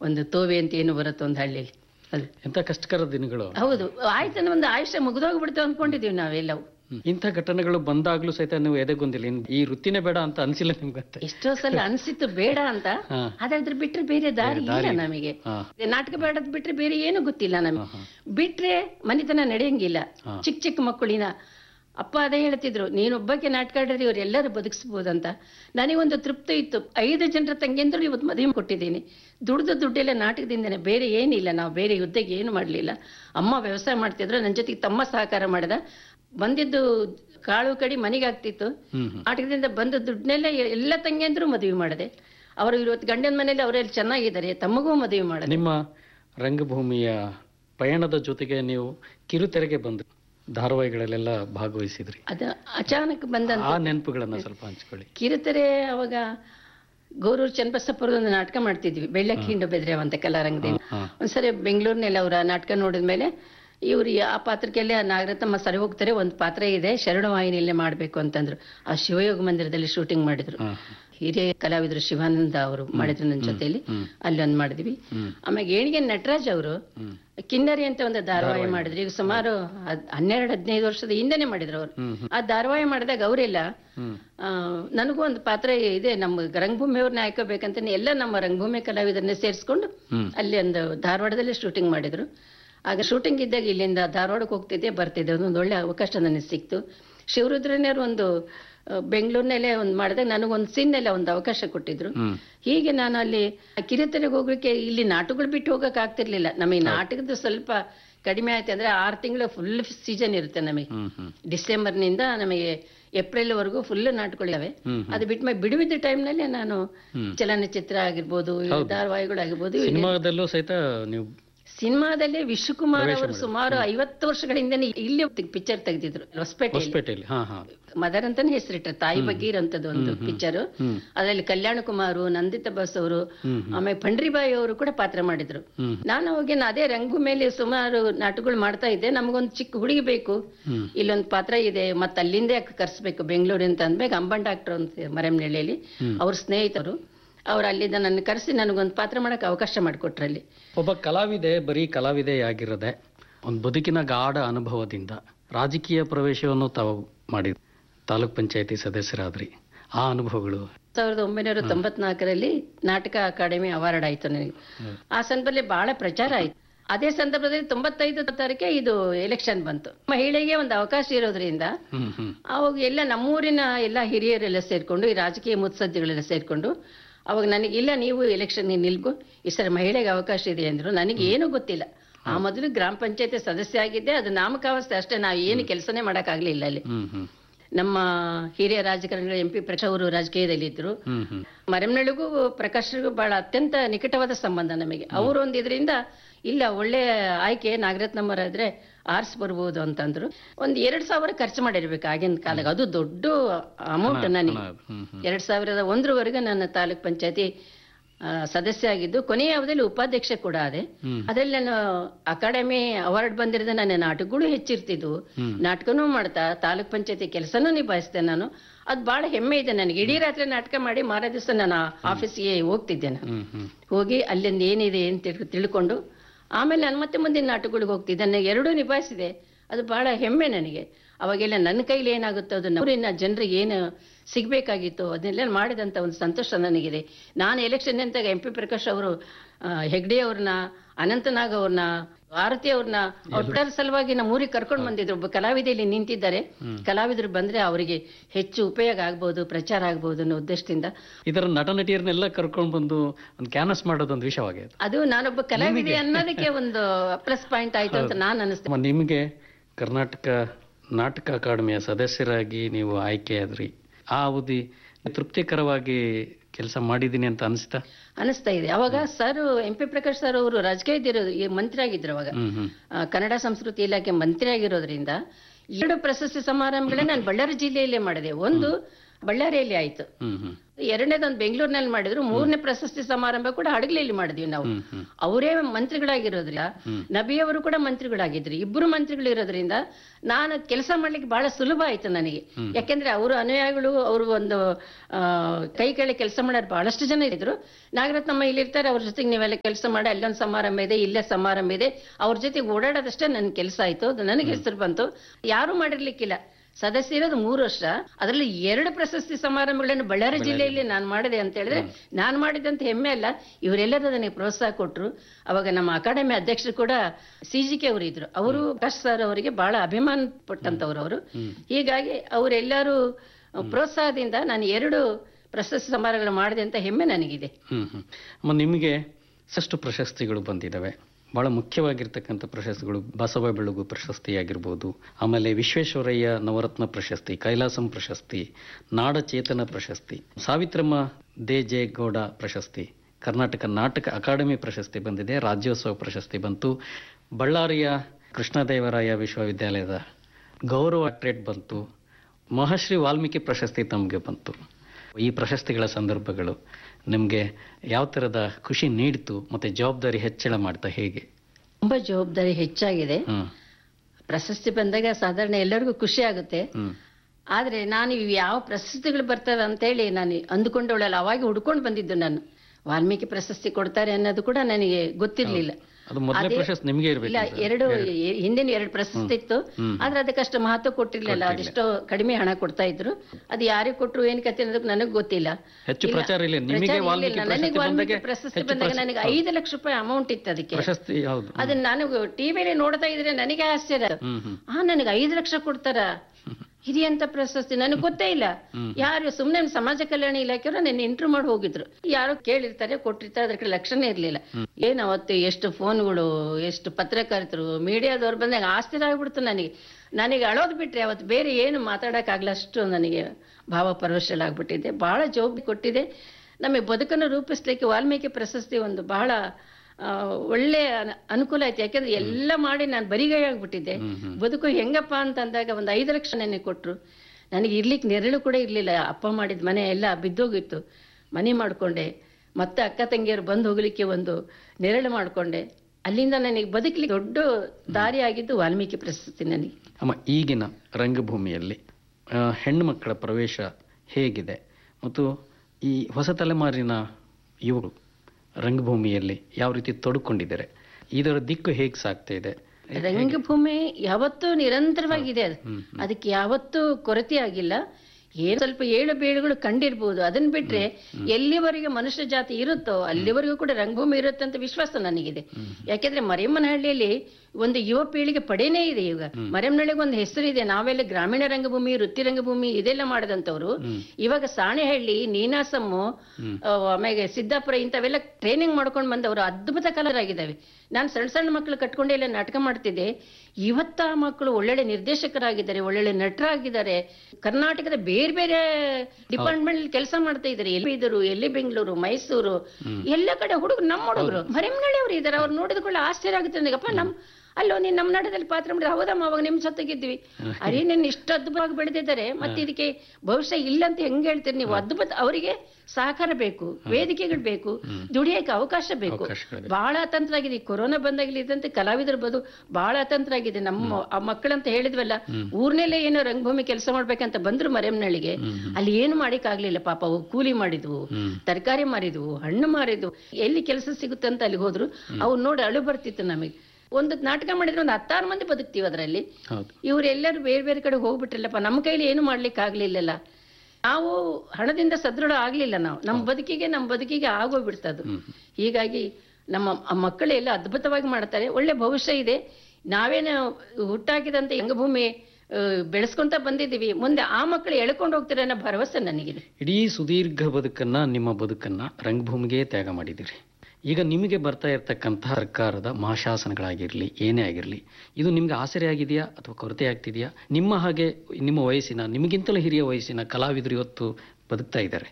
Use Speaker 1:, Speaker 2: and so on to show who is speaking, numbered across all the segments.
Speaker 1: ಒಂದು ತೋವೆ ಅಂತ ಏನು ಬರುತ್ತೆ ಒಂದು ಹಳ್ಳಿಯಲ್ಲಿ ಅದು
Speaker 2: ಎಂತ ಕಷ್ಟಕರ ದಿನಗಳು
Speaker 1: ಹೌದು ಆಯ್ತು ಒಂದು ಆಯುಷ್ಯ ಮುಗಿದೋಗ್ಬಿಡ್ತು ಅನ್ಕೊಂಡಿದೀವಿ ನಾವೆಲ್ಲವು
Speaker 2: ಹ್ಮ್. ಇಂಥ ಘಟನೆಗಳು ಬಂದಾಗ್ಲೂ ಸಹಿತ ನೀವು ಎದೆಗೊಂದಿಲ್ಲ ಇನ್- ಈ ವೃತ್ತಿನೇ ಬೇಡ ಅಂತ ಅನ್ಸಿಲ್ಲ ನಿಮ್ಗಂತೆ
Speaker 1: ಎಷ್ಟೋ ಸಲ ಅನ್ಸಿತ್ತು ಬೇಡ ಅಂತ
Speaker 2: ಹಾ.
Speaker 1: ಅದಾದ್ರೆ ಬಿಟ್ರೆ ಬೇರೆ ದಾರಿ ಇಲ್ಲ ನಮಗೆ
Speaker 2: ಹಾ.
Speaker 1: ನಾಟಕ ಬೇಡದ್ ಬಿಟ್ರೆ ಬೇರೆ ಏನು ಗೊತ್ತಿಲ್ಲ ನಮಗೆ
Speaker 2: ಹಾ,
Speaker 1: ಬಿಟ್ರೆ ಮನೆತನ ನಡೆಯಂಗಿಲ್ಲ
Speaker 2: ಹಾ.
Speaker 1: ಚಿಕ್ಕ ಚಿಕ್ಕ ಮಕ್ಕಳಿನ ಅಪ್ಪ ಅದೇ ಹೇಳ್ತಿದ್ರು ನೀನೊಬ್ಬಕ್ಕೆ ನಾಟಕ ಆಡಿದ್ರೆ ಇವರೆಲ್ಲರೂ ಬದುಕಿಸ್ಬೋದಂತ ನನಗೊಂದು ತೃಪ್ತಿ ಇತ್ತು ಐದು ಜನರ ತಂಗಿಯಂದ್ರು ಇವತ್ತು ಮದುವೆ ಕೊಟ್ಟಿದ್ದೀನಿ ದುಡ್ದು ದುಡ್ಡೆಲ್ಲ ನಾಟಕದಿಂದನೇ ಬೇರೆ ಏನಿಲ್ಲ ನಾವು ಬೇರೆ ಯುದ್ಧಕ್ಕೆ ಏನು ಮಾಡಲಿಲ್ಲ ಅಮ್ಮ ವ್ಯವಸಾಯ ಮಾಡ್ತಿದ್ರು ನನ್ನ ಜೊತೆಗೆ ತಮ್ಮ ಸಹಕಾರ ಮಾಡಿದ ಬಂದಿದ್ದು ಕಾಳು ಕಡಿ ಮನೆಗೆ ಆಗ್ತಿತ್ತು
Speaker 2: ಹ್ಮ್ ಹ್ಮ್.
Speaker 1: ನಾಟಕದಿಂದ ಬಂದ ದುಡ್ಡನ್ನೆಲ್ಲ ಎಲ್ಲ ತಂಗಿಯಂದ್ರು ಮದುವೆ ಮಾಡಿದೆ ಅವರು ಇವತ್ತು ಗಂಡನ ಮನೇಲಿ ಅವರೆಲ್ಲ ಚೆನ್ನಾಗಿದ್ದಾರೆ ತಮ್ಮಗೂ ಮದುವೆ ಮಾಡಿದೆ
Speaker 2: ನಿಮ್ಮ ರಂಗಭೂಮಿಯ ಪಯಣದ ಜೊತೆಗೆ ನೀವು ಕಿರುತೆರೆಗೆ ಬಂದು ಧಾರಾವಾಹಿಗಳಲ್ಲೆಲ್ಲ ಭಾಗವಹಿಸಿದ್ರಿ
Speaker 1: ಅದು ಅಚಾನಕ್ ಬಂದಂತ
Speaker 2: ಆ ನೆನಪುಗಳನ್ನ ಸ್ವಲ್ಪ ಹಂಚ್ಕೊಳ್ಳಿ
Speaker 1: ಕಿರುತೆರೆ ಅವಾಗ ಗೌರೂರು ಚನ್ನಬಸಪ್ಪರದ ಒಂದು ನಾಟಕ ಮಾಡ್ತಿದ್ವಿ ಬೆಳ್ಳಕ್ಕಿ ಹಿಂಡು ಬೆದ್ರೇವ ಅಂತ ಕಲಾರಂಗದೇವಿ
Speaker 2: ಹಾ.
Speaker 1: ಒಂದ್ಸರಿ ಬೆಂಗಳೂರಿನಲ್ಲಿ ಅವರ ನಾಟಕ ನೋಡಿದ್ಮೇಲೆ ಇವ್ರು ಆ ಪಾತ್ರಕ್ಕೆಲ್ಲ ನಾಗರತ್ನಮ್ಮ ಸರಿ ಹೋಗ್ತಾರೆ ಒಂದು ಪಾತ್ರ ಇದೆ ಶರಣ ವಾಹಿನಿಯಲ್ಲೇ ಮಾಡ್ಬೇಕು ಅಂತಂದ್ರು ಆ ಶಿವಯೋಗ ಮಂದಿರದಲ್ಲಿ ಶೂಟಿಂಗ್ ಮಾಡಿದ್ರು
Speaker 2: ಹಾ.
Speaker 1: ಹಿರಿಯ ಕಲಾವಿದರು ಶಿವಾನಂದ ಅವರು ಮಾಡಿದ್ರು ನನ್ನ ಜೊತೆಲಿ
Speaker 2: ಹ್ಮ್.
Speaker 1: ಅಲ್ಲಿ ಒಂದು ಮಾಡಿದ್ವಿ
Speaker 2: ಹ್ಮ್.
Speaker 1: ಆಮೇಲೆ ಏಣಿಗೆ ನಟರಾಜ್ ಅವರು
Speaker 2: ಹ್ಮ್.
Speaker 1: ಕಿನ್ನರಿ ಅಂತ ಒಂದು ಧಾರಾವಾಹಿ ಮಾಡಿದ್ರು ಈಗ ಸುಮಾರು ಹದ್- ಹನ್ನೆರಡು ಹದಿನೈದು ವರ್ಷದ ಹಿಂದೆನೆ ಮಾಡಿದ್ರು ಅವರು
Speaker 2: ಹ್ಮ್ ಹ್ಮ್.
Speaker 1: ಆ ಧಾರಾವಾಹಿ ಮಾಡಿದಾಗ ಅವರೆಲ್ಲ
Speaker 2: ಹ್ಮ್
Speaker 1: ಆ, ನನಗೂ ಒಂದು ಪಾತ್ರ ಇದೆ ನಮ್ಮ ರಂಗಭೂಮಿಯವ್ರನ್ನ ಆಯ್ಕೋಬೇಕಂತ ಎಲ್ಲ ನಮ್ಮ ರಂಗಭೂಮಿ ಕಲಾವಿದರನ್ನೇ ಸೇರಿಸ್ಕೊಂಡು
Speaker 2: ಹ್ಮ್.
Speaker 1: ಅಲ್ಲಿ ಒಂದು ಧಾರವಾಡದಲ್ಲಿ ಶೂಟಿಂಗ್ ಮಾಡಿದ್ರು ಆಗ ಶೂಟಿಂಗ್ ಇದ್ದಾಗ ಇಲ್ಲಿಂದ ಧಾರವಾಡಕ್ಕೆ ಹೋಗ್ತಿದ್ದೆ ಬರ್ತಿದ್ದೆ ಅದೊಂದು ಒಳ್ಳೆ ಅವಕಾಶ ನನಗೆ ಸಿಕ್ತು ಶಿವರುದ್ರನೇರು ಒಂದು ಆ, ಬೆಂಗಳೂರಿನಲ್ಲೇ ಒಂದು ಮಾಡಿದಾಗ ನನಗೊಂದು ಸೀನ್ನೆಲ್ಲ ಒಂದು ಅವಕಾಶ ಕೊಟ್ಟಿದ್ರು
Speaker 2: ಹ್ಮ್
Speaker 1: ಹೀಗೆ ನಾನು ಅಲ್ಲಿ ಕಿರುತೆರೆಗೆ ಹೋಗ್ಲಿಕ್ಕೆ ಇಲ್ಲಿ ನಾಟಕಗಳು ಬಿಟ್ಟು ಹೋಗಕ್ ಆಗ್ತಿರ್ಲಿಲ್ಲ ನಮಗೆ ನಾಟಕದ ಸ್ವಲ್ಪ ಕಡಿಮೆ ಆಯ್ತು ಅಂದ್ರೆ ಆರು ತಿಂಗಳು ಫುಲ್ ಸೀಸನ್ ಇರುತ್ತೆ ನಮಗೆ
Speaker 2: ಹ್ಮ್ ಹ್ಮ್
Speaker 1: ಡಿಸೆಂಬರ್ನಿಂದ ನಮಗೆ ಏಪ್ರಿಲ್ ವರೆಗೂ ಫುಲ್ ನಾಟಕಗಳಿವೆ
Speaker 2: ಹ್ಮ್
Speaker 1: ಅದು ಬಿಟ್ಟು ಮೇಲೆ ಬಿಡುವಿದ್ದ ಟೈಮ್ನಲ್ಲಿ ನಾನು
Speaker 2: ಹ್ಮ್.
Speaker 1: ಚಲನಚಿತ್ರ ಆಗಿರ್ಬೋದು ಧಾರಾವಾಹಿಗಳಾಗಿರ್ಬೋದು
Speaker 2: ಸಿನಿಮಾದಲ್ಲೂ ಸಹಿತ ನೀವು
Speaker 1: ಸಿನಿಮಾದಲ್ಲಿ ವಿಶ್ವಕುಮಾರ್ ಅವರು ಸುಮಾರು ಐವತ್ತು ವರ್ಷಗಳಿಂದನೇ ಇಲ್ಲಿ ಪಿಕ್ಚರ್ ತೆಗೆದಿದ್ರು ಹೊಸಪೇಟೆಯಲ್ಲಿ
Speaker 2: ಹೊಸಪೇಟೆಯಲ್ಲಿ ಹಾ ಹಾ
Speaker 1: ಮದರ್ ಅಂತಾನೆ ಹೆಸರಿಟ್ರು ತಾಯಿ ಬಗ್ಗೆ ಇರೋಂಥದ್ದು ಒಂದು ಪಿಕ್ಚರ್
Speaker 2: ಹ್ಮ್.
Speaker 1: ಅದರಲ್ಲಿ ಕಲ್ಯಾಣ ಕುಮಾರ್ ನಂದಿತಾ ಬಸ್ ಅವರು
Speaker 2: ಹ್ಮ್
Speaker 1: ಆಮೇಲೆ ಪಂಡ್ರಿಬಾಯಿ ಅವರು ಕೂಡ ಪಾತ್ರ ಮಾಡಿದ್ರು
Speaker 2: ಹ್ಮ್
Speaker 1: ನಾನು ಅವಾಗ ಅದೇ ರಂಗಭೂಮಿಯಲ್ಲಿ ಸುಮಾರು ನಾಟಕಗಳು ಮಾಡ್ತಾ ಇದ್ದೆ ನಮಗೊಂದು ಚಿಕ್ಕ ಹುಡುಗಿ ಬೇಕು
Speaker 2: ಹ್ಮ್.
Speaker 1: ಇಲ್ಲೊಂದು ಪಾತ್ರ ಇದೆ ಮತ್ತೆ ಅಲ್ಲಿಂದೇ ಕರ್ಸ್ಬೇಕು ಬೆಂಗಳೂರು ಅಂತ ಅಂದ್ಬೇಕು ಅಂಬನ್ ಡಾಕ್ಟರ್ ಅಂತ ಮರೆಮನಹಳ್ಳಿಯಲ್ಲಿ ಅವ್ರ ಸ್ನೇಹಿತರು ಅವ್ರು ಅಲ್ಲಿಂದ ನನ್ನ ಕರೆಸಿ ನನಗೊಂದು ಪಾತ್ರ ಮಾಡಕ್ಕೆ ಅವಕಾಶ ಮಾಡಿಕೊಟ್ರು ಅಲ್ಲಿ
Speaker 2: ಒಬ್ಬ ಕಲಾವಿದೆ ಬರೀ ಕಲಾವಿದೆ ಆಗಿರದೆ ಒಂದು ಬದುಕಿನ ಗಾಢ ಅನುಭವದಿಂದ ರಾಜಕೀಯ ಪ್ರವೇಶವನ್ನು ತಾವು ಮಾಡಿದ್ರಿ ತಾಲೂಕ್ ಪಂಚಾಯತಿ ಸದಸ್ಯರಾದ್ರಿ ಆ ಅನುಭವಗಳು
Speaker 1: ಸಾವಿರದ ಒಂಬೈನೂರ ತೊಂಬತ್ನಾಲ್ಕರಲ್ಲಿ ನಾಟಕ ಅಕಾಡೆಮಿ ಅವಾರ್ಡ್ ಆಯ್ತು ನನಗೆ ಆ ಸಂದರ್ಭದಲ್ಲಿ ಬಹಳ ಪ್ರಚಾರ ಆಯ್ತು ಅದೇ ಸಂದರ್ಭದಲ್ಲಿ ತೊಂಬತ್ತೈದು ತಾರೀಕೆ ಇದು ಎಲೆಕ್ಷನ್ ಬಂತು ಮಹಿಳೆಗೆ ಒಂದು ಅವಕಾಶ ಇರೋದ್ರಿಂದ
Speaker 2: ಹ್ಮ್ ಹ್ಮ್
Speaker 1: ಅವಾಗ ಎಲ್ಲ ನಮ್ಮೂರಿನ ಎಲ್ಲ ಹಿರಿಯರೆಲ್ಲ ಸೇರ್ಕೊಂಡು ಈ ರಾಜಕೀಯ ಮುತ್ಸದ್ದಿಗಳೆಲ್ಲ ಸೇರ್ಕೊಂಡು ಅವಾಗ ನನಗೆ ಇಲ್ಲ ನೀವು ಎಲೆಕ್ಷನ್ ನಿಲ್ಗು ಈ ಸರಿ ಮಹಿಳೆಗೆ ಅವಕಾಶ ಇದೆ ಅಂದ್ರು ನನಗೆ ಏನೂ ಗೊತ್ತಿಲ್ಲ ಆ ಮೊದಲು ಗ್ರಾಮ ಪಂಚಾಯತಿ ಸದಸ್ಯ ಆಗಿದ್ದೆ ಅದು ನಾಮಕಾವಸ್ಥೆ ಅಷ್ಟೇ ನಾವು ಏನು ಕೆಲಸನೇ ಮಾಡೋಕ್ಕಾಗಲಿಲ್ಲ ಅಲ್ಲಿ
Speaker 2: ಹ್ಮ್ ಹ್ಮ್
Speaker 1: ನಮ್ಮ ಹಿರಿಯ ರಾಜಕಾರಣಿಗಳು ಎಂ ಪಿ ಪ್ರಕಾಶ್ ಅವರು ರಾಜಕೀಯದಲ್ಲಿದ್ದರು
Speaker 2: ಹ್ಮ್ ಹ್ಮ್
Speaker 1: ಮರೆಮನಳ್ಳಿಗೂ ಪ್ರಕಾಶ್ರಿಗೂ ಬಹಳ ಅತ್ಯಂತ ನಿಕಟವಾದ ಸಂಬಂಧ ನಮಗೆ ಅವರು ಒಂದು ಇದರಿಂದ ಇಲ್ಲ ಒಳ್ಳೆ ಆಯ್ಕೆ ನಾಗರತ್ನಮ್ಮರಾದ್ರೆ ಆರ್ಸ್ ಬರ್ಬೋದು ಅಂತಂದ್ರು ಒಂದ್ ಎರಡ್ ಸಾವಿರ ಖರ್ಚು ಮಾಡಿರ್ಬೇಕು ಆಗಿನ ಕಾಲಕ್ಕೆ ಅದು ದೊಡ್ಡ ಅಮೌಂಟ್ ನನಗೆ
Speaker 2: ಹ್ಮ್ ಹ್ಮ್
Speaker 1: ಎರಡ್ ಸಾವಿರದ ಒಂದರವರೆಗೆ ನನ್ನ ತಾಲೂಕ್ ಪಂಚಾಯತಿ ಸದಸ್ಯ ಆಗಿದ್ದು ಕೊನೆಯ ಅವಧಿಯಲ್ಲಿ ಉಪಾಧ್ಯಕ್ಷ ಕೂಡ ಅದೇ
Speaker 2: ಹ್ಮ್.
Speaker 1: ಅದ್ರಲ್ಲಿ ನಾನು ಅಕಾಡೆಮಿ ಅವಾರ್ಡ್ ಬಂದಿರೋದ ನನ್ನ ನಾಟಕಗಳು ಹೆಚ್ಚಿರ್ತಿದ್ವು
Speaker 2: ಹ್ಮ್.
Speaker 1: ನಾಟಕನೂ ಮಾಡ್ತಾ ತಾಲೂಕ್ ಪಂಚಾಯತಿ ಕೆಲಸನೂ ನಿಭಾಯಿಸಿದೆ ನಾನು ಅದು ಬಹಳ ಹೆಮ್ಮೆ ಇದೆ ನನಗೆ ಇಡೀ ರಾತ್ರಿ ನಾಟಕ ಮಾಡಿ ಮಾರ ದಿವಸ ನಾನು ಆಫೀಸ್ಗೆ ಹೋಗ್ತಿದ್ದೆ ನಾನು
Speaker 2: ಹ್ಮ್ ಹ್ಮ್
Speaker 1: ಹೋಗಿ ಅಲ್ಲಿಂದ ಏನಿದೆ ಅಂತ ತಿಳ್- ತಿಳ್ಕೊಂಡು ಆಮೇಲೆ ನಾನು ಮತ್ತೆ ಮುಂದಿನ ನಾಟಕಗಳಿಗೆ ಹೋಗ್ತಿದ್ದೆ ನನಗೆ ಎರಡೂ ನಿಭಾಯಿಸಿದೆ ಅದು ಬಹಳ ಹೆಮ್ಮೆ ನನಗೆ ಅವಾಗೆಲ್ಲ ನನ್ನ ಕೈಲಿ ಏನಾಗುತ್ತೋ ಅದನ್ನ ಊರಿನ ಜನರಿಗೆ ಏನು ಸಿಗ್ಬೇಕಾಗಿತ್ತು ಅದನ್ನೆಲ್ಲ ಮಾಡಿದಂತ ಒಂದು ಸಂತೋಷ ನನಗಿದೆ ನಾನು ಎಲೆಕ್ಷನ್ ನಿಂತಾಗ ಎಂ ಪಿ ಪ್ರಕಾಶ್ ಅವರು ಆ, ಹೆಗ್ಡೆ ಅವ್ರನ್ನ ಅನಂತನಾಗ್ ಅವ್ರನ್ನ ಆರತಿ ಅವ್ರನ್ನ ಒಟ್ಟರ ಸಲುವಾಗಿ ನಮ್ಮ ಊರಿಗೆ ಕರ್ಕೊಂಡು ಬಂದಿದ್ರು ಒಬ್ಬ ಕಲಾವಿದ ಇಲ್ಲಿ ನಿಂತಿದ್ದಾರೆ ಕಲಾವಿದರು ಬಂದ್ರೆ ಅವರಿಗೆ ಹೆಚ್ಚು ಉಪಯೋಗ ಆಗ್ಬೋದು ಪ್ರಚಾರ ಆಗ್ಬೋದು ಅನ್ನೋ ಉದ್ದೇಶದಿಂದ
Speaker 2: ಇದರ ನಟ ನಟಿಯರನ್ನೆಲ್ಲ ಕರ್ಕೊಂಡು ಬಂದು ಒಂದು ಕ್ಯಾನ್ವಸ್ ಮಾಡೋದೊಂದು ವಿಷಯವಾಗಿದೆ
Speaker 1: ಅದು ನಾನೊಬ್ಬ ಕಲಾವಿದೆ ಅನ್ನೋದಕ್ಕೆ ಒಂದು ಪ್ಲಸ್ ಪಾಯಿಂಟ್ ಆಯ್ತು ಅಂತ ನಾನು ಅನಿಸ್ತೇನೆ
Speaker 2: ಮ- ನಿಮಗೆ ಕರ್ನಾಟಕ ನಾಟಕ ಅಕಾಡೆಮಿಯ ಸದಸ್ಯರಾಗಿ ನೀವು ಆಯ್ಕೆಯಾದ್ರಿ ಆ ಅವಧಿ ತೃಪ್ತಿಕರವಾಗಿ ಕೆಲಸ ಮಾಡಿದ್ದೀನಿ ಅಂತ ಅನಿಸ್ತಾ
Speaker 1: ಅನಿಸ್ತಾ ಇದೆ ಅವಾಗ sir M P Prakash sir ಅವರು ರಾಜಕೀಯದಿರೋ ಈ ಮಂತ್ರಿ ಆಗಿದ್ರು ಅವಾಗ
Speaker 2: ಹ್ಮ್ ಹ್ಮ್
Speaker 1: ಆ, ಕನ್ನಡ ಸಂಸ್ಕೃತಿ ಇಲಾಖೆ ಮಂತ್ರಿ ಆಗಿರೋದ್ರಿಂದ ಎರಡು ಪ್ರಶಸ್ತಿ ಸಮಾರಂಭಗಳೇ ನಾನು ಬಳ್ಳಾರಿ ಜಿಲ್ಲೆಯಲ್ಲೇ ಮಾಡಿದೆ ಒಂದು ಬಳ್ಳಾರಿಯಲ್ಲಿ ಆಯ್ತು
Speaker 2: ಹ್ಮ್ ಹ್ಮ್
Speaker 1: ಎರಡನೇದೊಂದು ಬೆಂಗಳೂರಿನಲ್ಲಿ ಮಾಡಿದ್ರು ಮೂರನೇ ಪ್ರಶಸ್ತಿ ಸಮಾರಂಭ ಕೂಡ ಹಡಗಲಿಯಲ್ಲಿ ಮಾಡಿದ್ವಿ ನಾವು
Speaker 2: ಹ್ಮ್ ಹ್ಮ್
Speaker 1: ಅವರೇ ಮಂತ್ರಿಗಳಾಗಿರೋದ್ರಿಂದ ನಬಿ ಅವರು ಕೂಡ ಮಂತ್ರಿಗಳಾಗಿದ್ರು ಇಬ್ಬರು ಮಂತ್ರಿಗಳು ಇರೋದ್ರಿಂದ ನಾನು ಕೆಲಸ ಮಾಡ್ಲಿಕ್ಕೆ ಬಹಳ ಸುಲಭ ಆಯ್ತು ನನಗೆ ಯಾಕೆಂದ್ರೆ ಅವರು ಅನುಯಾಯಿಗಳು ಅವರು ಒಂದು ಆ, ಕೈ ಕೆಳಗೆ ಕೆಲಸ ಮಾಡೋರು ಬಹಳಷ್ಟು ಜನ ಇದ್ರು ನಾಗರತ್ನಮ್ಮ ಇಲ್ಲಿ ಇರ್ತಾರೆ ಅವ್ರ ಜೊತೆಗೆ ನೀವೆಲ್ಲ ಕೆಲಸ ಮಾಡಿ ಅಲ್ಲೊಂದು ಸಮಾರಂಭ ಇದೆ ಇಲ್ಲೇ ಸಮಾರಂಭ ಇದೆ ಅವ್ರ ಜೊತೆಗೆ ಓಡಾಡೋದಷ್ಟೇ ನನ್ನ ಕೆಲಸ ಆಯ್ತು ಅದು ನನಗೆ ಹೆಸರು ಬಂತು ಯಾರು ಮಾಡಿರ್ಲಿಕ್ಕಿಲ್ಲ ಸದಸ್ಯ ಇರೋದು ಮೂರು ವರ್ಷ ಅದರಲ್ಲಿ ಎರಡು ಪ್ರಶಸ್ತಿ ಸಮಾರಂಭಗಳನ್ನು ಬಳ್ಳಾರಿ ಜಿಲ್ಲೆಯಲ್ಲಿ ನಾನು ಮಾಡಿದೆ ಅಂತ ಹೇಳಿದ್ರೆ ನಾನು ಮಾಡಿದಂತ ಹೆಮ್ಮೆ ಅಲ್ಲ ಇವರೆಲ್ಲರೂ ನನಗೆ ಪ್ರೋತ್ಸಾಹ ಕೊಟ್ಟರು ಅವಾಗ ನಮ್ಮ ಅಕಾಡೆಮಿ ಅಧ್ಯಕ್ಷರು ಕೂಡ ಸಿ ಜಿ ಕೆ ಅವರು ಇದ್ರು ಅವರು ಪ್ರಕಾಶ್ ಸರ್ ಅವರಿಗೆ ಬಹಳ ಅಭಿಮಾನ ಪಟ್ಟಂತವ್ರು ಅವರು ಹೀಗಾಗಿ ಅವರೆಲ್ಲರೂ ಪ್ರೋತ್ಸಾಹದಿಂದ ನಾನು ಎರಡು ಪ್ರಶಸ್ತಿ ಸಮಾರಂಭಗಳು ಮಾಡಿದೆ ಅಂತ ಹೆಮ್ಮೆ ನನಗಿದೆ
Speaker 2: ಹ್ಮ್ ಹ್ಮ್ ಅಮ್ಮ ನಿಮಗೆ ಸಾಕಷ್ಟು ಪ್ರಶಸ್ತಿಗಳು ಬಂದಿದ್ದಾವೆ ಬಹಳ ಮುಖ್ಯವಾಗಿರ್ತಕ್ಕಂಥ ಪ್ರಶಸ್ತಿಗಳು ಬಸವ ಬೆಳಗು ಪ್ರಶಸ್ತಿ ಆಗಿರ್ಬೋದು ಆಮೇಲೆ ವಿಶ್ವೇಶ್ವರಯ್ಯ ನವರತ್ನ ಪ್ರಶಸ್ತಿ ಕೈಲಾಸಂ ಪ್ರಶಸ್ತಿ ನಾಡಚೇತನ ಪ್ರಶಸ್ತಿ ಸಾವಿತ್ರಮ್ಮ ದೇಜೇಗೌಡ ಪ್ರಶಸ್ತಿ ಕರ್ನಾಟಕ ನಾಟಕ ಅಕಾಡೆಮಿ ಪ್ರಶಸ್ತಿ ಬಂದಿದೆ ರಾಜ್ಯೋತ್ಸವ ಪ್ರಶಸ್ತಿ ಬಂತು ಬಳ್ಳಾರಿಯ ಕೃಷ್ಣದೇವರಾಯ ವಿಶ್ವವಿದ್ಯಾಲಯದ ಗೌರವ ಡಾಕ್ಟರೇಟ್ ಬಂತು ಮಹರ್ಷಿ ವಾಲ್ಮೀಕಿ ಪ್ರಶಸ್ತಿ ತಮಗೆ ಬಂತು ಈ ಪ್ರಶಸ್ತಿಗಳ ಸಂದರ್ಭಗಳು ನಿಮಗೆ ಯಾವ ಥರದ ಖುಷಿ ನೀಡಿತು ಮತ್ತೆ ಜವಾಬ್ದಾರಿ ಹೆಚ್ಚಳ ಮಾಡ್ತಾ ಹೇಗೆ
Speaker 1: ತುಂಬಾ ಜವಾಬ್ದಾರಿ ಹೆಚ್ಚಾಗಿದೆ
Speaker 2: ಹ್ಮ್
Speaker 1: ಪ್ರಶಸ್ತಿ ಬಂದಾಗ ಸಾಧಾರಣ ಎಲ್ಲರಿಗೂ ಖುಷಿ ಆಗುತ್ತೆ
Speaker 2: ಹ್ಮ್
Speaker 1: ಆದ್ರೆ ನಾನು ಇವು ಯಾವ ಪ್ರಶಸ್ತಿಗಳು ಬರ್ತವೆ ಅಂತೇಳಿ ನಾನು ಅಂದುಕೊಂಡವಳಲ್ಲ ಅವಾಗ ಹುಡ್ಕೊಂಡು ಬಂದಿದ್ದು ನಾನು ವಾಲ್ಮೀಕಿ ಪ್ರಶಸ್ತಿ ಕೊಡ್ತಾರೆ ಅನ್ನೋದು ಕೂಡ ನನಗೆ ಗೊತ್ತಿರ್ಲಿಲ್ಲ
Speaker 2: ಅದು ಮೊದಲನೇ
Speaker 1: ಅದೇ-
Speaker 2: ಪ್ರಶಸ್ತಿ ನಿಮಗೆ
Speaker 1: ಇಲ್ಲ
Speaker 2: ಇರಬೇಕು
Speaker 1: ಎರಡು ಎ- ಹಿಂದಿನ ಎರಡು ಪ್ರಶಸ್ತಿ ಇತ್ತು ಆದ್ರೆ ಅದಕ್ಕಷ್ಟು ಮಹತ್ವ ಕೊಟ್ಟಿರ್ಲಿಲ್ಲ ಅದೆಷ್ಟೋ ಕಡಿಮೆ ಹಣ ಕೊಡ್ತಾ ಇದ್ರು ಅದು ಯಾರಿಗೆ ಕೊಟ್ರು ಏನ್ ಕತೆ ಅನ್ನೋದಕ್ಕೆ ನನಗೆ ಗೊತ್ತಿಲ್ಲ
Speaker 2: ಹೆಚ್ಚು
Speaker 1: ಇಲ್ಲ,
Speaker 2: ಪ್ರಚಾರ ಇಲ್ಲ ನಿಮಗೆ
Speaker 1: ಪ್ರಚಾರ
Speaker 2: ವಾಲ್ಮೀಕಿ
Speaker 1: ಇರ್ಲಿಲ್ಲ.
Speaker 2: ಪ್ರಶಸ್ತಿ
Speaker 1: ನನಗೆ ವಾಲ್ಮೀಕಿ
Speaker 2: ಬಂದಾಗೆ
Speaker 1: ಪ್ರಶಸ್ತಿ
Speaker 2: ಹೆಚ್ಚು
Speaker 1: ಬಂದಾಗ
Speaker 2: ಪ್ರಶಸ್ತಿ-
Speaker 1: ನನಗೆ ಐದು ಲಕ್ಷ ರೂಪಾಯಿ ಅಮೌಂಟ್ ಇತ್ತು ಅದಕ್ಕೆ
Speaker 2: ಪ್ರಶಸ್ತಿ ಹೌದು
Speaker 1: ಅದನ್ನ ನಾನು ಟಿವಿಲಿ ನೋಡ್ತಾ ಇದ್ರೆ ನನಗೆ ಆಶ್ಚರ್ಯ
Speaker 2: ಹ್ಮ್ ಹ್ಮ್
Speaker 1: ಆ ನನಗೆ ಐದು ಲಕ್ಷ ಕೊಡ್ತಾರ ಹಿರಿಯಂತ ಪ್ರಶಸ್ತಿ ನನಗೆ ಗೊತ್ತೇ ಇಲ್ಲ ಯಾರು ಸುಮ್ನೆ ಸಮಾಜ ಕಲ್ಯಾಣ ಇಲಾಖೆಯವರು ನನ್ನ ಇಂಟರ್ವ್ಯೂ ಮಾಡಿ ಹೋಗಿದ್ರು ಯಾರೋ ಕೇಳಿರ್ತಾರೆ ಕೊಟ್ಟಿರ್ತಾರೆ ಅದಕ್ಕೆ ಲಕ್ಷಣೇ ಇರ್ಲಿಲ್ಲ ಏನ್ ಅವತ್ತು ಎಷ್ಟು ಫೋನ್ಗಳು ಎಷ್ಟು ಪತ್ರಕರ್ತರು ಮೀಡಿಯಾದವ್ರು ಬಂದಾಗ ಆಶ್ಚರ್ಯ ಆಗ್ಬಿಡ್ತು ನನಗೆ ನನಗೆ ಅಳೋದು ಬಿಟ್ರೆ ಅವತ್ತು ಬೇರೆ ಏನು ಮಾತಾಡಕ್ಕಾಗ್ಲಷ್ಟು ನನಗೆ ಭಾವ ಪರವಶಲಾಗ್ಬಿಟ್ಟಿದೆ ಬಹಳ ಜವಾಬ್ದಾರಿ ಕೊಟ್ಟಿದೆ ನಮಗೆ ಬದುಕನ್ನು ರೂಪಿಸ್ಲಿಕ್ಕೆ ವಾಲ್ಮೀಕಿ ಪ್ರಶಸ್ತಿ ಒಂದು ಬಹಳ ಆ, ಒಳ್ಳೆ ಅನ- ಅನುಕೂಲ ಆಯ್ತು ಯಾಕಂದ್ರೆ ಎಲ್ಲ ಮಾಡಿ ನಾನು ಬರಿಗೈ ಆಗ್ಬಿಟ್ಟಿದ್ದೆ ಬದುಕು ಹೆಂಗಪ್ಪ ಅಂತ ಅಂದಾಗ ಒಂದು ಐದು ಲಕ್ಷ ನನಗೆ ಕೊಟ್ರು ನನಗೆ ಇರ್ಲಿಕ್ಕೆ ನೆರಳು ಕೂಡ ಇರ್ಲಿಲ್ಲ ಅಪ್ಪ ಮಾಡಿದ ಮನೆ ಎಲ್ಲ ಬಿದ್ದೋಗಿತ್ತು ಮನೆ ಮಾಡ್ಕೊಂಡೆ ಮತ್ತೆ ಅಕ್ಕ ತಂಗಿಯರು ಬಂದು ಹೋಗ್ಲಿಕ್ಕೆ ಒಂದು ನೆರಳು ಮಾಡ್ಕೊಂಡೆ ಅಲ್ಲಿಂದ ನನಗೆ ಬದುಕಲಿಕ್ಕೆ ದೊಡ್ಡ ದಾರಿ ಆಗಿದ್ದು ವಾಲ್ಮೀಕಿ ಪ್ರಶಸ್ತಿ ನನಗೆ
Speaker 2: ಅಮ್ಮ ಈಗಿನ ರಂಗಭೂಮಿಯಲ್ಲಿ ಆ, ಹೆಣ್ಣು ಮಕ್ಕಳ ಪ್ರವೇಶ ಹೇಗಿದೆ ಮತ್ತು ಈ ಹೊಸ ತಲೆಮಾರಿನ ಇವರು ರಂಗಭೂಮಿಯಲ್ಲಿ ಯಾವ ರೀತಿ ತೊಡಕೊಂಡಿದ್ದಾರೆ ಇದರ ದಿಕ್ಕು ಹೇಗೆ ಸಾಗ್ತಾ ಇದೆ
Speaker 1: ರಂಗಭೂಮಿ ಯಾವತ್ತೂ ನಿರಂತರವಾಗಿದೆ ಅದು ಅದಕ್ಕೆ ಯಾವತ್ತೂ ಕೊರತೆ ಆಗಿಲ್ಲ ಏನ್ ಸ್ವಲ್ಪ ಏಳು ಬೀಳುಗಳು ಕಂಡಿರ್ಬೋದು ಅದನ್ನ ಬಿಟ್ರೆ ಎಲ್ಲಿವರೆಗೆ ಮನುಷ್ಯ ಜಾತಿ ಇರುತ್ತೋ ಅಲ್ಲಿವರೆಗೂ ಕೂಡ ರಂಗಭೂಮಿ ಇರುತ್ತೆ ಅಂತ ವಿಶ್ವಾಸ ನನಗಿದೆ ಯಾಕೆಂದ್ರೆ ಮರಿಯಮ್ಮನಹಳ್ಳಿಯಲ್ಲಿ ಒಂದು ಯುವ ಪೀಳಿಗೆ ಪಡೆನೇ ಇದೆ ಈಗ ಮರಿಯಮ್ಮನಹಳ್ಳಿಗೆ ಒಂದು ಹೆಸರಿದೆ ನಾವೆಲ್ಲ ಗ್ರಾಮೀಣ ರಂಗಭೂಮಿ ವೃತ್ತಿ ರಂಗಭೂಮಿ ಇದೆಲ್ಲ ಮಾಡದಂತವ್ರು ಇವಾಗ ಸಾಣೆಹಳ್ಳಿ ನೀನಾಸಮ್ಮು ಆ, ಆಮೇಲೆ ಸಿದ್ದಾಪುರ ಇಂಥವೆಲ್ಲ ಟ್ರೈನಿಂಗ್ ಮಾಡ್ಕೊಂಡು ಬಂದವರು ಅದ್ಭುತ ಕಲಾವಿದರಾಗಿದ್ದಾವೆ ನಾನು ಸಣ್ಣ ಸಣ್ಣ ಮಕ್ಕಳು ಕಟ್ಕೊಂಡೆ ಎಲ್ಲ ನಾಟಕ ಮಾಡ್ತಿದ್ದೆ ಇವತ್ತ ಆ ಮಕ್ಕಳು ಒಳ್ಳೊಳ್ಳೆ ನಿರ್ದೇಶಕರಾಗಿದ್ದಾರೆ ಒಳ್ಳೊಳ್ಳೆ ನಟರಾಗಿದ್ದಾರೆ ಕರ್ನಾಟಕದ ಬೇರೆ ಬೇರೆ ಡಿಪಾರ್ಟ್ಮೆಂಟ್ ಕೆಲಸ ಮಾಡ್ತಾ ಇದ್ದಾರೆ ಎಲ್ಲಿ ಇದ್ರು ಎಲ್ಲಿ ಬೆಂಗಳೂರು ಮೈಸೂರು ಎಲ್ಲ ಕಡೆ ಹುಡುಗರು ನಮ್ಮ ಹುಡುಗರು ಮರೆಮನಳ್ಳಿ ಅವರು ಇದ್ದಾರೆ ಅವ್ರು ನೋಡಿದ ಕೂಡ ಆಶ್ಚರ್ಯ ಆಗುತ್ತೆ ನನಗಪ್ಪ ನಮ್ ಅಲ್ಲೋ ನೀನ್ ನಮ್ಮ ನಾಟಕದಲ್ಲಿ ಪಾತ್ರ ಮಾಡಿದ್ರೆ ಹೌದಮ್ಮ ಅವಾಗ ನಿಮ್ ಜೊತೆಗಿದ್ವಿ ಅರೇ ನೀನ್ ಇಷ್ಟು ಅದ್ಭುತವಾಗಿ ಬೆಳೆದಿದ್ದಾರೆ ಮತ್ತೆ ಇದಕ್ಕೆ ಭವಿಷ್ಯ ಇಲ್ಲ ಅಂತ ಹೆಂಗ್ ಹೇಳ್ತೀರಿ ನೀವು ಅದ್ಭುತ ಅವರಿಗೆ ಸಹಕಾರ ಬೇಕು ವೇದಿಕೆಗಳು ಬೇಕು ದುಡಿಯಕ್ಕೆ ಅವಕಾಶ ಬೇಕು
Speaker 2: ಅವಕಾಶಗಳಿದೆ.
Speaker 1: ಬಹಳ ಅತಂತ್ರ ಆಗಿದೆ ಈ ಕೊರೋನಾ ಬಂದಾಗಲಿ ಇದ್ದಂತೆ ಕಲಾವಿದರ ಬದು ಬಹಳ ಅತಂತ್ರ ಆಗಿದೆ ನಮ್ಮ ಆ ಮಕ್ಕಳಂತ ಹೇಳಿದ್ವಲ್ಲ ಊರ್ನಲ್ಲೇ ಏನೋ ರಂಗಭೂಮಿ ಕೆಲಸ ಮಾಡ್ಬೇಕಂತ ಬಂದ್ರು ಮರೆಮ್ನಳ್ಳಿಗೆ ಅಲ್ಲಿ ಏನು ಮಾಡಿಕ್ ಆಗ್ಲಿಲ್ಲ ಪಾಪ ಅವು ಕೂಲಿ ಮಾಡಿದ್ವು ತರಕಾರಿ ಮಾರಿದ್ವು ಹಣ್ಣು ಮಾರಿದ್ವು ಎಲ್ಲಿ ಕೆಲಸ ಸಿಗುತ್ತೆ ಅಂತ ಅಲ್ಲಿ ಹೋದ್ರು ಅವು ನೋಡಿ ಅಳು ಬರ್ತಿತ್ತು ನಮಗೆ ಒಂದು ನಾಟಕ ಮಾಡಿದ್ರೆ ಒಂದು ಹತ್ತಾರು ಮಂದಿ ಬದುಕ್ತೀವಿ ಅದರಲ್ಲಿ
Speaker 2: ಹೌದು
Speaker 1: ಇವರೆಲ್ಲರೂ ಬೇರೆ ಬೇರೆ ಕಡೆ ಹೋಗ್ಬಿಟ್ರಲ್ಲಪ್ಪ ನಮ್ಮ ಕೈಲಿ ಏನು ಮಾಡ್ಲಿಕ್ಕೆ ಆಗ್ಲಿಲ್ಲಲ್ಲ ನಾವು ಹಣದಿಂದ ಸದೃಢ ಆಗ್ಲಿಲ್ಲ ನಾವು ನಮ್ಮ ಬದುಕಿಗೆ ನಮ್ಮ ಬದುಕಿಗೆ ಆಗೋಗ್ಬಿಡ್ತದು ಹೀಗಾಗಿ ನಮ್ಮ ಆ ಮಕ್ಕಳೆಲ್ಲ ಅದ್ಭುತವಾಗಿ ಮಾಡ್ತಾರೆ ಒಳ್ಳೆ ಭವಿಷ್ಯ ಇದೆ ನಾವೇನು ಹುಟ್ಟಾಕಿದಂತ ರಂಗಭೂಮಿ ಆ, ಬೆಳೆಸ್ಕೊಂತ ಬಂದಿದ್ದೀವಿ ಮುಂದೆ ಆ ಮಕ್ಕಳು ಎಳ್ಕೊಂಡು ಹೋಗ್ತಾರೆ ಅನ್ನೋ ಭರವಸೆ ನನಗಿದೆ
Speaker 2: ಇಡೀ ಸುದೀರ್ಘ ಬದುಕನ್ನ ನಿಮ್ಮ ಬದುಕನ್ನ ರಂಗಭೂಮಿಗೆ ತ್ಯಾಗ ಮಾಡಿದಿರಿ ಈಗ ನಿಮಗೆ ಬರ್ತಾ ಇರತಕ್ಕಂತಹ ಸರ್ಕಾರದ ಮಹಾಶಾಸನಗಳಾಗಿರಲಿ ಏನೇ ಆಗಿರಲಿ ಇದು ನಿಮ್ಗೆ ಆಸರೆ ಆಗಿದೆಯಾ ಅಥವಾ ಕೊರತೆ ಆಗ್ತಿದೆಯಾ ನಿಮ್ಮ ಹಾಗೆ ನಿಮ್ಮ ವಯಸ್ಸಿನ ನಿಮಗಿಂತಲೂ ಹಿರಿಯ ವಯಸ್ಸಿನ ಕಲಾವಿದರು ಇವತ್ತು ಬದುಕ್ತಾ ಇದ್ದಾರೆ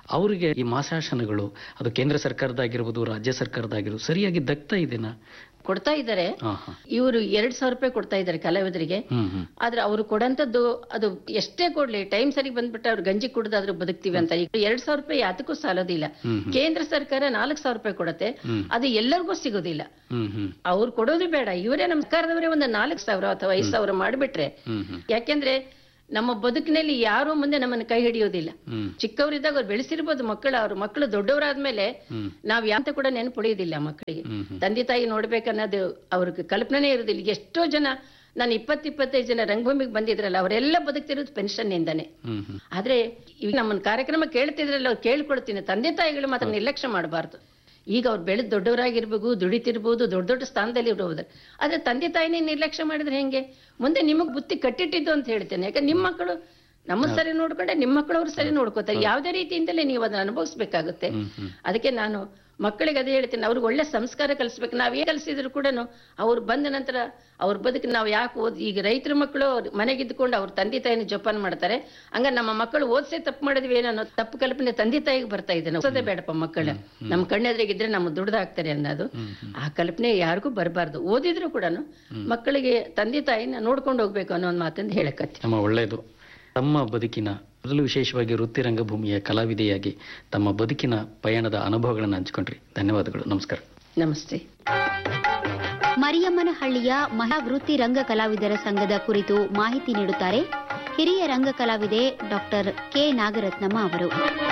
Speaker 2: ಅವರಿಗೆ ಈ ಮಾಸಾಶನಗಳು ಅದು ಕೇಂದ್ರ ಸರ್ಕಾರದಾಗಿರ್ಬೋದು ರಾಜ್ಯ ಸರ್ಕಾರದಾಗಿರ್ಬೋದು ಸರಿಯಾಗಿ ದಕ್ತಾ ಇದೆನಾ
Speaker 1: ಕೊಡ್ತಾ ಇದ್ದಾರೆ
Speaker 2: ಹಾ ಹಾ
Speaker 1: ಇವರು ಎರಡ್ ಸಾವಿರ ರೂಪಾಯಿ ಕೊಡ್ತಾ ಇದ್ದಾರೆ ಕಲಾವಿದರಿಗೆ
Speaker 2: ಹ್ಮ್ ಹ್ಮ್
Speaker 1: ಆದ್ರೆ ಅವರು ಕೊಡಂತದ್ದು ಅದು ಎಷ್ಟೇ ಕೊಡ್ಲಿ ಟೈಮ್ ಸರಿಗೆ ಬಂದ್ಬಿಟ್ಟು ಅವ್ರು ಗಂಜಿ ಕುಡ್ದಾದ್ರೂ ಬದುಕ್ತಿವಿ ಅಂತ ಈಗ ಎರಡ್ ಸಾವಿರ ರೂಪಾಯಿ ಯಾತಕ್ಕೂ ಸಾಲೋದಿಲ್ಲ
Speaker 2: ಹ್ಮ್
Speaker 1: ಕೇಂದ್ರ ಸರ್ಕಾರ ನಾಲ್ಕು ಸಾವಿರ ರೂಪಾಯಿ ಕೊಡತ್ತೆ
Speaker 2: ಹ್ಮ್.
Speaker 1: ಅದು ಎಲ್ಲರಿಗೂ ಸಿಗೋದಿಲ್ಲ
Speaker 2: ಹ್ಮ್ ಹ್ಮ್
Speaker 1: ಅವ್ರು ಕೊಡೋದು ಬೇಡ ಇವರೇ ನಮ್ಮ ಸರ್ಕಾರದವರೇ ಒಂದು ನಾಲ್ಕು ಸಾವಿರ ಅಥವಾ ಐದು ಸಾವಿರ ಮಾಡಿಬಿಟ್ರೆ
Speaker 2: ಹ್ಮ್ ಹ್ಮ್
Speaker 1: ಯಾಕೆಂದ್ರೆ ನಮ್ಮ ಬದುಕಿನಲ್ಲಿ ಯಾರೂ ಮುಂದೆ ನಮ್ಮನ್ನು ಕೈ ಹಿಡಿಯೋದಿಲ್ಲ
Speaker 2: ಹ್ಮ್
Speaker 1: ಚಿಕ್ಕವರಿದ್ದಾಗ ಅವ್ರು ಬೆಳೆಸಿರ್ಬೋದು ಮಕ್ಕಳು ಅವ್ರ ಮಕ್ಕಳು ದೊಡ್ಡವರಾದ್ಮೇಲೆ
Speaker 2: ಹ್ಮ್.
Speaker 1: ನಾವ್ ಯಾಂತ ಕೂಡ ನೆನಪುಳಿಯೋದಿಲ್ಲ ಮಕ್ಕಳಿಗೆ
Speaker 2: ಹ್ಮ್ ಹ್ಮ್.
Speaker 1: ತಂದೆ ತಾಯಿ ನೋಡ್ಬೇಕನ್ನೋದು ಅವ್ರಿಗೆ ಕಲ್ಪನೆ ಇರೋದಿಲ್ಲ ಈಗ ಎಷ್ಟೋ ಜನ ನಾನು ಇಪ್ಪತ್ತು ಇಪ್ಪತ್ತೈದು ಜನ ರಂಗಭೂಮಿಗೆ ಬಂದಿದ್ರಲ್ಲ ಅವರೆಲ್ಲ ಬದುಕ್ತಿರೋದು ಪೆನ್ಷನ್ ನಿಂದಾನೆ
Speaker 2: ಹ್ಮ್ ಹ್ಮ್
Speaker 1: ಆದ್ರೆ ಈಗ ನಮ್ಮನ್ನ ಕಾರ್ಯಕ್ರಮ ಕೇಳ್ತಿದ್ರಲ್ಲ ಅವ್ರು ಕೇಳ್ಕೊಳ್ತೀನಿ ತಂದೆ ತಾಯಿಗಳು ಮಾತ್ರ ನಿರ್ಲಕ್ಷ್ಯ ಮಾಡಬಾರ್ದು ಈಗ ಅವ್ರು ಬೆಳೆದು ದೊಡ್ಡವರಾಗಿರ್ಬೇಕು ದುಡಿತಿರ್ಬೋದು ದೊಡ್ಡ ದೊಡ್ಡ ಸ್ಥಾನದಲ್ಲಿ ಇರ್ಬೋದು ಆದ್ರೆ ತಂದೆ ತಾಯಿನೇ ನಿರ್ಲಕ್ಷ್ಯ ಮಾಡಿದ್ರೆ ಹೆಂಗೆ ಮುಂದೆ ನಿಮಗ್ ಬುತ್ತಿ ಕಟ್ಟಿಟ್ಟಿದ್ದು ಅಂತ ಹೇಳ್ತೇನೆ ಯಾಕಂದ್ರೆ ನಿಮ್ಮ ಮಕ್ಕಳು ನಮ್ಮ ಸರಿ ನೋಡ್ಕೊಂಡೆ ನಿಮ್ಮ ಮಕ್ಕಳು ಅವ್ರು ಸರಿ ನೋಡ್ಕೋತಾರೆ ಯಾವುದೇ ರೀತಿಯಿಂದಲೇ ನೀವು ಅದನ್ನ ಅನುಭವಿಸ್ಬೇಕಾಗುತ್ತೆ
Speaker 2: ಹ್ಮ್ ಹ್ಮ್
Speaker 1: ಅದಕ್ಕೆ ನಾನು ಮಕ್ಕಳಿಗೆ ಅದೇ ಹೇಳ್ತೀನಿ ಅವ್ರಿಗೆ ಒಳ್ಳೆ ಸಂಸ್ಕಾರ ಕಲಿಸ್ಬೇಕು ನಾವ್ ಏನ್ ಕಲಿಸಿದ್ರು ಕೂಡ ಅವ್ರು ಬಂದ ನಂತರ ಅವ್ರ ಬದುಕು ನಾವು ಯಾಕೆ ಓದ್ ಈಗ ರೈತರ ಮಕ್ಕಳು ಮನೆಗಿದ್ದುಕೊಂಡು ಅವ್ರ ತಂದೆ ತಾಯಿನ ಜೋಪಾನ ಮಾಡ್ತಾರೆ ಹಂಗ ನಮ್ಮ ಮಕ್ಕಳು ಓದ್ಸೇ ತಪ್ಪು ಮಾಡಿದ್ವಿ ಏನೋ ಅನ್ನೋ ತಪ್ಪು ಕಲ್ಪನೆ ತಂದೆ ತಾಯಿಗೆ ಬರ್ತಾ ಇದೆ ಓದೋದೇ ಬೇಡಪ್ಪ ಮಕ್ಕಳು ನಮ್ಮ ಕಣ್ಣೆದ್ರಿಗಿದ್ರೆ ನಮ್ಮ ದುಡ್ದಾಗ್ತಾರೆ ಅನ್ನೋದು ಆ ಕಲ್ಪನೆ ಯಾರಿಗೂ ಬರಬಾರ್ದು ಓದಿದ್ರು ಕೂಡ ಮಕ್ಕಳಿಗೆ ತಂದೆ ತಾಯಿನ ನೋಡ್ಕೊಂಡು ಹೋಗ್ಬೇಕು ಅನ್ನೋ ಒಂದು ಮಾತಂದು ಹೇಳಕತ್ತಿ
Speaker 2: ನಮ್ಮ ಒಳ್ಳೆಯದು ತಮ್ಮ ಬದುಕಿನ ಅದರಲ್ಲೂ ವಿಶೇಷವಾಗಿ ವೃತ್ತಿ ರಂಗಭೂಮಿಯ ಕಲಾವಿದೆಯಾಗಿ ತಮ್ಮ ಬದುಕಿನ ಪಯಣದ ಅನುಭವಗಳನ್ನು ಹಂಚಿಕೊಂಡ್ರಿ ಧನ್ಯವಾದಗಳು ನಮಸ್ಕಾರ
Speaker 1: ನಮಸ್ತೆ
Speaker 3: ಮರಿಯಮ್ಮನಹಳ್ಳಿಯ ಮಹಿಳಾ ವೃತ್ತಿ ರಂಗ ಕಲಾವಿದರ ಸಂಘದ ಕುರಿತು ಮಾಹಿತಿ ನೀಡುತ್ತಾರೆ ಹಿರಿಯ ರಂಗ ಕಲಾವಿದೆ ಡಾಕ್ಟರ್ ಕೆ ನಾಗರತ್ನಮ್ಮ ಅವರು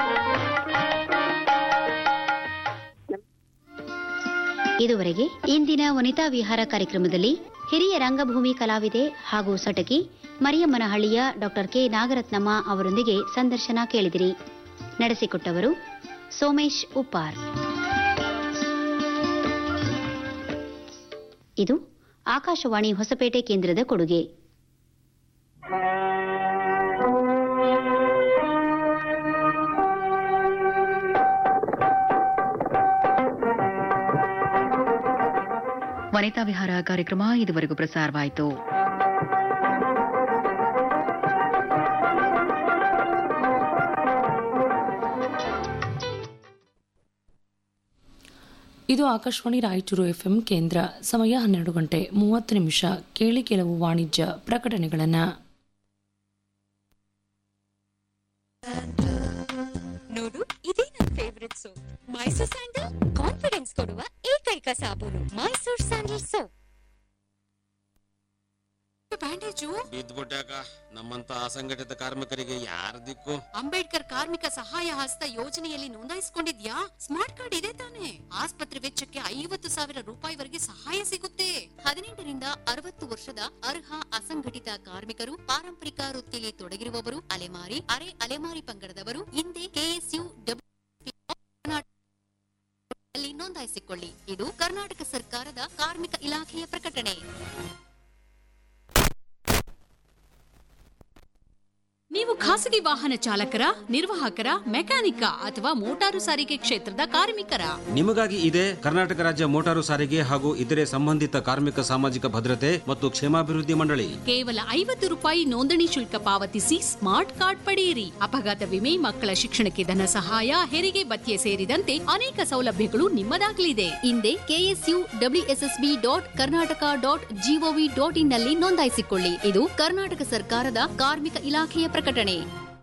Speaker 3: ಇದುವರೆಗೆ ಇಂದಿನ ವನಿತಾ ವಿಹಾರ ಕಾರ್ಯಕ್ರಮದಲ್ಲಿ ಹಿರಿಯ ರಂಗಭೂಮಿ ಕಲಾವಿದೆ ಹಾಗೂ ಸಟಕಿ ಮರಿಯಮ್ಮನಹಳ್ಳಿಯ ಡಾಕ್ಟರ್ ಕೆ ನಾಗರತ್ನಮ್ಮ ಅವರೊಂದಿಗೆ ಸಂದರ್ಶನ ಕೇಳಿದಿರಿ ನಡೆಸಿಕೊಟ್ಟವರು ಸೋಮೇಶ್ ಉಪ್ಪಾರ್ ಇದು ಆಕಾಶವಾಣಿ ಹೊಸಪೇಟೆ ಕೇಂದ್ರದ ಕೊಡುಗೆ
Speaker 4: ವನಿತಾ ವಿಹಾರ ಕಾರ್ಯಕ್ರಮ ಇದುವರೆಗೂ ಪ್ರಸಾರವಾಯಿತು
Speaker 5: ಇದು ಆಕಾಶವಾಣಿ ರಾಯಚೂರು ಎಫ್ಎಂ ಕೇಂದ್ರ ಸಮಯ ಹನ್ನೆರಡು ಗಂಟೆ ಮೂವತ್ತು ನಿಮಿಷ ಕೇಳಿ ಕೆಲವು ವಾಣಿಜ್ಯ ಪ್ರಕಟಣೆಗಳನ್ನು
Speaker 6: ನೋಡು ಇದೇ ನನ್ favourite soap Mysore sandal confidence ಕೊಡುವ ಏಕೈಕ ಸಾಬೂನು ಮೈಸೂರ್ ಸ್ಯಾಂಡಲ್ ಸೋಪ್ ಬ್ಯಾಂಡೇಜು
Speaker 7: ಬಿದ್ದ್ಬಿಟ್ಟಾಕ ನಮ್ಮಂತ ಅಸಂಘಟಿತ ಕಾರ್ಮಿಕರಿಗೆ ಯಾರ ದಿಕ್ಕು
Speaker 8: ಅಂಬೇಡ್ಕರ್ ಕಾರ್ಮಿಕ ಸಹಾಯ ಹಸ್ತ ಯೋಜನೆಯಲ್ಲಿ ನೋಂದಾಯಿಸಿಕೊಂಡಿದ್ಯಾ ಸ್ಮಾರ್ಟ್ ಕಾರ್ಡ್ ಇದೆ ತಾನೆ ಆಸ್ಪತ್ರೆ ವೆಚ್ಚಕ್ಕೆ ಐವತ್ತು ಸಾವಿರ ರೂಪಾಯಿವರೆಗೆ ಸಹಾಯ ಸಿಗುತ್ತೆ ಹದಿನೆಂಟರಿಂದ ಅರವತ್ತು ವರ್ಷದ ಅರ್ಹ ಅಸಂಘಟಿತ ಕಾರ್ಮಿಕರು ಪಾರಂಪರಿಕ ವೃತ್ತಿಯಲ್ಲಿ ತೊಡಗಿರುವವರು ಅಲೆಮಾರಿ ಅರೆ ಅಲೆಮಾರಿ ಪಂಗಡದವರು ಹಿಂದೆ ಕೆಎಸ್ಯು ಅಲ್ಲಿ ನೋಂದಾಯಿಸಿಕೊಳ್ಳಿ ಇದು ಕರ್ನಾಟಕ ಸರ್ಕಾರದ ಕಾರ್ಮಿಕ ಇಲಾಖೆಯ ಪ್ರಕಟಣೆ ನೀವು ಖಾಸಗಿ ವಾಹನ ಚಾಲಕರ ನಿರ್ವಾಹಕರ ಮೆಕ್ಯಾನಿಕ ಅಥವಾ ಮೋಟಾರು ಸಾರಿಗೆ ಕ್ಷೇತ್ರದ ಕಾರ್ಮಿಕರ
Speaker 7: ನಿಮಗಾಗಿ ಇದೆ ಕರ್ನಾಟಕ ರಾಜ್ಯ ಮೋಟಾರು ಸಾರಿಗೆ ಹಾಗೂ ಇತರೆ ಸಂಬಂಧಿತ ಕಾರ್ಮಿಕ ಸಾಮಾಜಿಕ ಭದ್ರತೆ ಮತ್ತು ಕ್ಷೇಮಾಭಿವೃದ್ಧಿ ಮಂಡಳಿ
Speaker 8: ಕೇವಲ ಐವತ್ತು ರೂಪಾಯಿ ನೋಂದಣಿ ಶುಲ್ಕ ಪಾವತಿಸಿ ಸ್ಮಾರ್ಟ್ ಕಾರ್ಡ್ ಪಡೆಯಿರಿ ಅಪಘಾತ ವಿಮೆ ಮಕ್ಕಳ ಶಿಕ್ಷಣಕ್ಕೆ ಧನ ಸಹಾಯ ಹೆರಿಗೆ ಭತ್ಯೆ ಸೇರಿದಂತೆ ಅನೇಕ ಸೌಲಭ್ಯಗಳು ನಿಮ್ಮದಾಗಲಿದೆ ಹಿಂದೆ KSU WSSB dot Karnataka dot GOV dot in ನಲ್ಲಿ ನೋಂದಾಯಿಸಿಕೊಳ್ಳಿ ಇದು ಕರ್ನಾಟಕ ಸರ್ಕಾರದ ಕಾರ್ಮಿಕ ಇಲಾಖೆಯ ಪ್ರಕಟಣೆ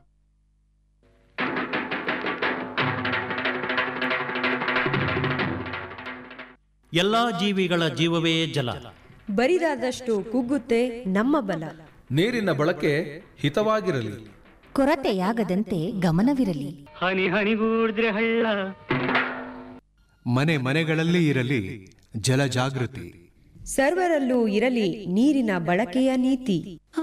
Speaker 9: ಎಲ್ಲಾ ಜೀವಿಗಳ ಜೀವವೇ ಜಲ
Speaker 10: ಬರಿದಾದಷ್ಟು ಕುಗ್ಗುತ್ತೆ ನಮ್ಮ ಬಲ
Speaker 11: ನೀರಿನ ಬಳಕೆ ಹಿತವಾಗಿರಲಿ
Speaker 12: ಕೊರತೆಯಾಗದಂತೆ ಗಮನವಿರಲಿ
Speaker 13: ಹನಿ ಹನಿಗೂಡಿದ್ರೆ ಹಳ್ಳ
Speaker 11: ಮನೆ ಮನೆಗಳಲ್ಲಿ ಇರಲಿ ಜಲ ಜಾಗೃತಿ
Speaker 10: ಸರ್ವರಲ್ಲೂ ಇರಲಿ ನೀರಿನ ಬಳಕೆಯ ನೀತಿ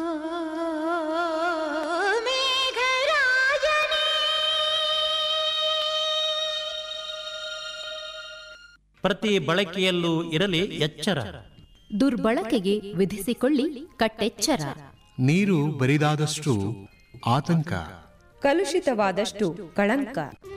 Speaker 9: ಪ್ರತಿ ಬಳಕೆಯಲ್ಲೂ ಇರಲಿ ಎಚ್ಚರ
Speaker 12: ದುರ್ಬಳಕೆಗೆ ವಿಧಿಸಿಕೊಳ್ಳಿ ಕಟ್ಟೆಚ್ಚರ
Speaker 11: ನೀರು ಬರಿದಾದಷ್ಟು ಆತಂಕ
Speaker 10: ಕಲುಷಿತವಾದಷ್ಟು ಕಳಂಕ